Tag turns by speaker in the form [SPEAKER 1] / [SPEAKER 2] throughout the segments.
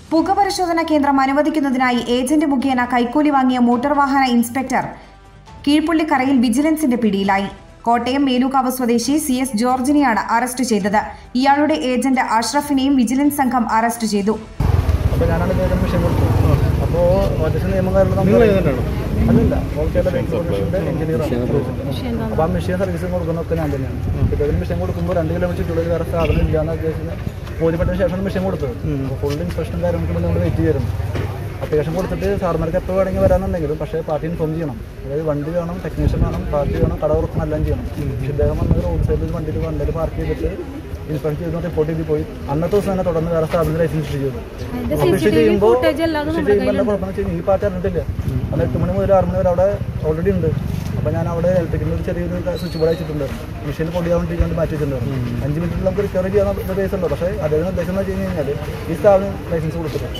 [SPEAKER 1] പുകപരിശോധനാ കേന്ദ്രം അനുവദിക്കുന്നതിനായി ഏജന്റ് മുഖേന കൈക്കൂലി വാങ്ങിയ മോട്ടോർ വാഹന ഇൻസ്പെക്ടർ കീഴ്പുള്ളിക്കരയിൽ വിജിലൻസിന്റെ പിടിയിലായി കോട്ടയം മേലൂക്കാവ് സ്വദേശി സി എസ് ജോർജിനെയാണ് അറസ്റ്റ് ചെയ്തത് ഇയാളുടെ ഏജന്റ് അഷ്റഫിനെയും വിജിലൻസ് സംഘം അറസ്റ്റ് ചെയ്തു
[SPEAKER 2] അപ്പോൾ ഞാനാണ് വേഗം വിഷയം കൊടുത്തത് അപ്പോൾ ഓജസ് നിയമം കാരണം
[SPEAKER 3] നിങ്ങൾ ഏജന്റാണോ
[SPEAKER 2] അല്ലല്ല ഓൾ കേരള ബാങ്ക് കോർപ്പറേഷൻ്റെ എഞ്ചിനീയറാണ് അപ്പോൾ ആ മെഷീൻ സർവീസ് കൊടുക്കുന്നതൊക്കെ ഞാൻ തന്നെയാണ് ഇപ്പോൾ ഇതിന് മെഷീൻ കൊടുക്കുമ്പോൾ രണ്ട് കിലോമീറ്റർ ചുറ്റുള്ളിൽ വേറെ സ്ഥാപനം ഇല്ല എന്ന ഉദ്ദേശിച്ച് ബോധ്യപ്പെട്ടതിന് ശേഷം മെഷീൻ കൊടുത്തത് അപ്പോൾ ഫുൾ ഇൻസ്പെക്ഷനും കാര്യങ്ങളൊക്കെ നമ്മൾ വെയിറ്റ് ചെയ്യുന്നു അപ്ലിക്കേഷൻ കൊടുത്തിട്ട് സാർമാർക്ക് എപ്പോൾ വേണമെങ്കിൽ വരാമെന്നുണ്ടെങ്കിലും പക്ഷേ പാർട്ടി ഇൻഫോം ചെയ്യണം അതായത് വണ്ടി വേണം ടെക്നീഷ്യൻ വേണം പാർട്ടി വേണം കട തുറക്കണം എല്ലാം ചെയ്യണം പക്ഷേ ഇദ്ദേഹം വന്നത് റോഡ് സൈഡിൽ വണ്ടിയിൽ വണ്ടിയിൽ പാർക്ക് ചെയ്തിട്ട് ഇൻസ്പെക്ഷൻ ചെയ്ത് റിപ്പോർട്ട് ചെയ്ത് പോയി അന്നത്തെ ദിവസം തന്നെ തുടർന്ന് വേറെ സ്ഥാപനത്തിൽ ലൈസൻസ് ഇഷ്യൂ ചെയ്തു ഓഫീസിൽ ചെയ്യുമ്പോൾ ചെയ്യുമ്പോൾ എന്താ കുഴപ്പമെന്ന് വെച്ചാൽ ഈ പാർട്ടി അറിഞ്ഞിട്ടില്ല അന്ന് എട്ട് മണി മുതൽ ആറ് മണി വരെ അവിടെ ഓൾറെഡി ഉണ്ട് അപ്പോൾ ഞാൻ അവിടെ ഇലക്ട്രിക്കിൻ്റെ ഒരു ചെറിയൊരു സ്വിച്ച് ബോർഡ് അയച്ചിട്ടുണ്ട് മെഷീനിൽ പൊടിയാവാണ്ടിരിക്കാൻ വേണ്ടി മാറ്റി വെച്ചിട്ടുണ്ട് അഞ്ച് മിനിറ്റിൽ നമുക്ക് റിക്കവറി ചെയ്യാൻ ബേസ് ഉണ്ട് പക്ഷേ അദ്ദേഹം നിർദ്ദേശം എന്ന് വെച്ച് കഴിഞ്ഞാൽ ഈ സ്ഥാപനം ലൈസൻസ് കൊടുക്കണം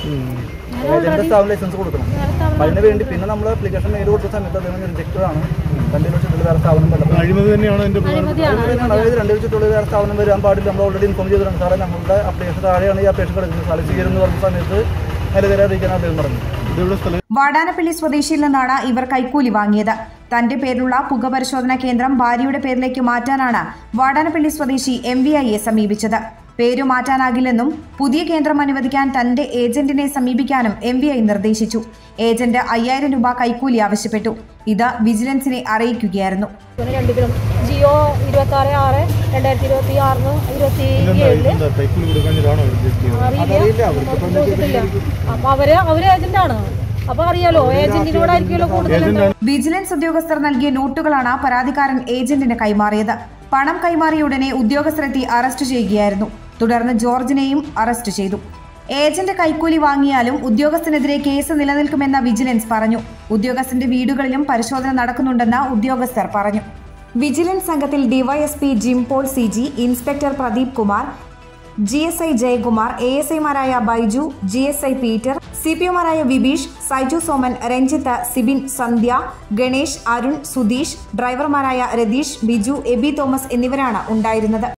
[SPEAKER 2] ഏജന്റ് സ്ഥാപനം ലൈസൻസ് കൊടുക്കണം അപ്പോൾ അതിന് വേണ്ടി പിന്നെ നമ്മൾ അപ്ലിക്കേഷൻ മെയിൽ കൊടുത്ത സമയത്ത് അദ്ദേഹം റിജക്റ്റഡ് ആണ് രണ്ട് ലക്ഷത്തിൽ വേറെ സ്ഥാപനം വല്ലതും
[SPEAKER 3] അഴിമതി തന്നെയാണ് എൻ്റെ പ്രധാന
[SPEAKER 2] അതായത് രണ്ട് ലക്ഷത്തുള്ള വേറെ സ്ഥാപനം വരാൻ പാടില്ല നമ്മൾ ഓൾറെഡി ഇൻഫോം ചെയ്തിട്ടുണ്ട് സാറേ നമ്മുടെ അപ്ലിക്കേഷൻ താഴെയാണ് ഈ അപ്ലിക്കേഷൻ കിടക്കുന്നത് സാറേ സ്വീകരണം പറഞ്ഞ സമയത്ത് നിലവിലെ അറിയിക്കാൻ അദ്ദേഹം പറഞ്ഞു
[SPEAKER 3] ഇതെവിടെ സ്ഥലം
[SPEAKER 1] വാടാനപ്പള്ളി സ്വദേശിയിൽ നിന്നാണ് ഇവർ കൈക്കൂലി വാങ്ങിയത് തന്റെ പേരിലുള്ള പുകപരിശോധനാ കേന്ദ്രം ഭാര്യയുടെ പേരിലേക്ക് മാറ്റാനാണ് വാടാനപ്പള്ളി സ്വദേശി എം വി ഐയെ സമീപിച്ചത് പേരു മാറ്റാനാകില്ലെന്നും പുതിയ കേന്ദ്രം അനുവദിക്കാൻ തന്റെ ഏജന്റിനെ സമീപിക്കാനും എം വി ഐ നിർദ്ദേശിച്ചു ഏജന്റ് അയ്യായിരം രൂപ കൈക്കൂലി ആവശ്യപ്പെട്ടു ഇത് വിജിലൻസിനെ അറിയിക്കുകയായിരുന്നു
[SPEAKER 4] പിന്നെ രണ്ട് കിലോ ജിയോ ഇരുപത്തി ആറ് ആറ് രണ്ടായിരത്തി ഇരുപത്തി ആറിന് ഇരുപത്തി
[SPEAKER 3] ഇതെന്താ
[SPEAKER 4] ഏഴില്
[SPEAKER 3] ഇതെന്താ കൈക്കൂലി കൊടുക്കാഞ്ഞിട്ടാണോ റിജക്ട് ചെയ്തത്
[SPEAKER 4] അറിയില്ല ചോദിച്ചിട്ടില്ല അപ്പൊ അവര് അവര് ഏജന്റാണ് അപ്പൊ അറിയാലോ ഏജന്റിനോടായിരിക്കുമല്ലോ കൂടുതൽ
[SPEAKER 1] വിജിലൻസ് ഉദ്യോഗസ്ഥർ നൽകിയ നോട്ടുകളാണ് പരാതിക്കാരൻ ഏജന്റിന് കൈമാറിയത് പണം കൈമാറിയ ഉടനെ ഉദ്യോഗസ്ഥരെത്തി അറസ്റ്റ് ചെയ്യുകയായിരുന്നു തുടർന്ന് ജോർജിനെയും അറസ്റ്റ് ചെയ്തു ഏജന്റ് കൈക്കൂലി വാങ്ങിയാലും ഉദ്യോഗസ്ഥനെതിരെ കേസ് നിലനിൽക്കുമെന്ന വിജിലൻസ് പറഞ്ഞു ഉദ്യോഗസ്ഥന്റെ വീടുകളിലും പരിശോധന നടക്കുന്നുണ്ടെന്ന് ഉദ്യോഗസ്ഥർ പറഞ്ഞു വിജിലൻസ് സംഘത്തിൽ DYSP Jim Paul C G inspector Pradeep Kumar G S I Jayakumar A S ഐമാരായ Baiju G S I Peter C P ഒമാരായ വിബീഷ് സൈജു സോമൻ രഞ്ജിത്ത് സിബിൻ സന്ധ്യ ഗണേഷ് അരുൺ സുധീഷ് ഡ്രൈവർമാരായ രതീഷ് ബിജു എബി തോമസ് എന്നിവരാണ് ഉണ്ടായിരുന്നത്